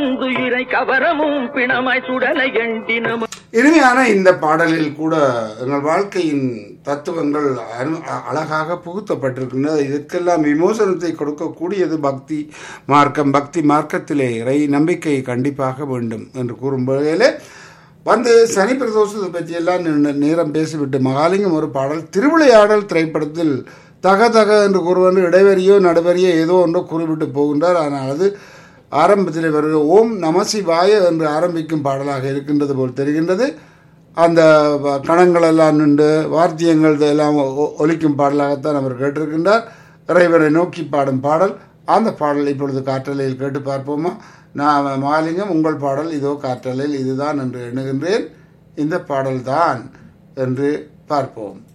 வந்துயிரை கவரமும் பிணமாய் சுடலை எண்டினமும் இனிமையான இந்த பாடலில் கூட எங்கள் வாழ்க்கையின் தத்துவங்கள் அரு- அ- அழகாக புகுத்தப்பட்டிருக்கின்றது இதற்கெல்லாம் விமோசனத்தை கொடுக்கக்கூடியது பக்தி மார்க்கம் பக்தி மார்க்கத்திலே இறை நம்பிக்கை கண்டிப்பாக வேண்டும் என்று கூறும் வேளையிலே வந்து சனி பிரதோஷத்தை பற்றியெல்லாம் நே- நேரம் பேசிவிட்டு மகாலிங்கம் ஒரு பாடல் திருவிளையாடல் திரைப்படத்தில் தக தக என்று கூறுவது இடைவெளியோ நடுவரியோ ஏதோ ஒன்றோ கூறிவிட்டு போகின்றார் ஆனால் அது ஆரம்பத்தில் வருகிற ஓம் நமசிவாய என்று ஆரம்பிக்கும் பாடலாக இருக்கின்றது போல் தெரிகின்றது அந்த வ- கணங்கள் எல்லாம் நின்று வார்த்தியங்கள் எல்லாம் ஒ- ஒலிக்கும் பாடலாகத்தான் அவர் கேட்டிருக்கின்றார் இறைவனை நோக்கி பாடும் பாடல் அந்த பாடல் இப்பொழுது காற்றலையில் கேட்டு பார்ப்போமா நான் மாலிங்கம் உங்கள் பாடல் இதோ காற்றலையில் இதுதான் என்று எண்ணுகின்றேன் இந்த பாடல்தான் என்று பார்ப்போம்